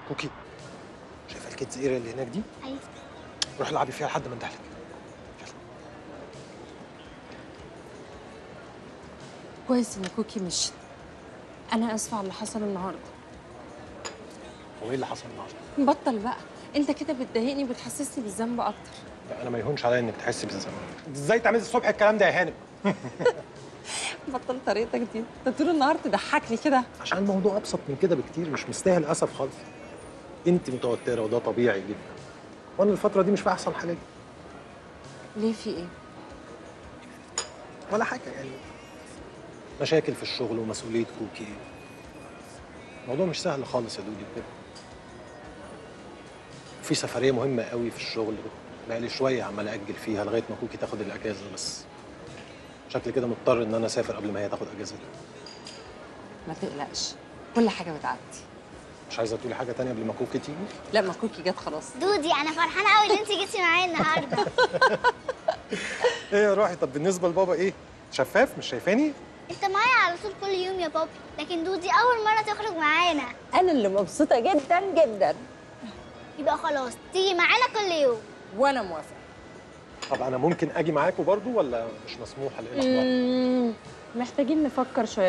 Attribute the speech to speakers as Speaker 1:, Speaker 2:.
Speaker 1: كوكي شايفه الكيدز ايريا اللي هناك دي
Speaker 2: ايوه
Speaker 1: روحي العبي فيها لحد ما اندهلك
Speaker 3: كويس ان كوكي مشت انا اسفه على اللي حصل النهارده
Speaker 1: هو ايه اللي حصل النهارده
Speaker 3: بطل بقى انت كده بتضايقني وبتحسسني بالذنب اكتر
Speaker 1: لا انا ما يهونش عليا انك تحسي بالذنب انت ازاي تعملي الصبح الكلام ده يا هانم
Speaker 3: بطل طريقتك دي انت طول النهار تضحكني كده
Speaker 1: عشان الموضوع ابسط من كده بكتير مش مستاهل اسف خالص انت متوتره وده طبيعي جدا وانا الفتره دي مش في احسن حالاتي
Speaker 3: ليه في ايه
Speaker 1: ولا حاجه يعني مشاكل في الشغل ومسؤوليه كوكي الموضوع مش سهل خالص يا دودي بجد في سفريه مهمه قوي في الشغل بقالي شويه عمال اجل فيها لغايه ما كوكي تاخد الاجازه بس شكل كده مضطر ان انا اسافر قبل ما هي تاخد اجازتها
Speaker 3: ما تقلقش كل حاجه بتعدي
Speaker 1: مش عايزه تقولي حاجه تانية قبل ما كوكي تيجي
Speaker 3: لا ما كوكي جت خلاص
Speaker 2: دودي انا فرحانه قوي ان انت جيتي معايا النهارده
Speaker 1: ايه يا روحي طب بالنسبه لبابا ايه شفاف مش شايفاني
Speaker 2: انت معايا على طول كل يوم يا بابي لكن دودي اول مره تخرج معانا
Speaker 3: انا اللي مبسوطه جدا جدا
Speaker 2: يبقى خلاص تيجي معانا كل يوم
Speaker 3: وانا موافقه
Speaker 1: طب انا ممكن اجي معاكم برضو ولا مش مسموح لان احنا
Speaker 3: محتاجين نفكر شويه